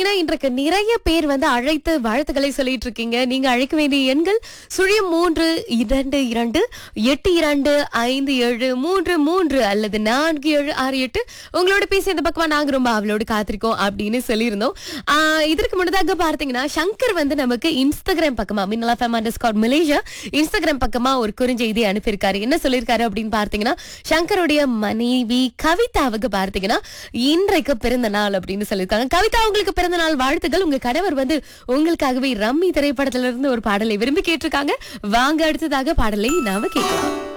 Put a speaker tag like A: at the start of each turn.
A: பாத்தீங்கன்னா இன்றைக்கு நிறைய பேர் வந்து அழைத்து வாழ்த்துக்களை சொல்லிட்டு இருக்கீங்க நீங்க அழைக்க வேண்டிய எண்கள் சுழியம் மூன்று இரண்டு இரண்டு எட்டு இரண்டு ஐந்து ஏழு மூன்று மூன்று அல்லது நான்கு ஏழு ஆறு எட்டு உங்களோட பேசி இந்த பக்கமா நாங்க ரொம்ப அவளோடு காத்திருக்கோம் அப்படின்னு சொல்லியிருந்தோம் ஆஹ் இதற்கு முன்னதாக பார்த்தீங்கன்னா சங்கர் வந்து நமக்கு இன்ஸ்டாகிராம் பக்கமா மின்னலா fame underscore Malaysia Instagram பக்கமா ஒரு குறுஞ்செய்தி அனுப்பியிருக்காரு என்ன சொல்லியிருக்காரு அப்படின்னு பார்த்தீங்கன்னா சங்கருடைய மனைவி கவிதாவுக்கு பார்த்தீங்கன்னா இன்றைக்கு பிறந்த நாள் அப்படின்னு சொல்லியிருக்காங்க கவிதா உங்களுக்கு பிறந்த நாள் வாழ்த்துக்கள் உங்க கணவர் வந்து உங்களுக்காகவே ரம்மி திரைப்படத்துல இருந்து ஒரு பாடலை விரும்பி கேட்டிருக்காங்க வாங்க அடுத்ததாக பாடலை நாம கேட்கலாம்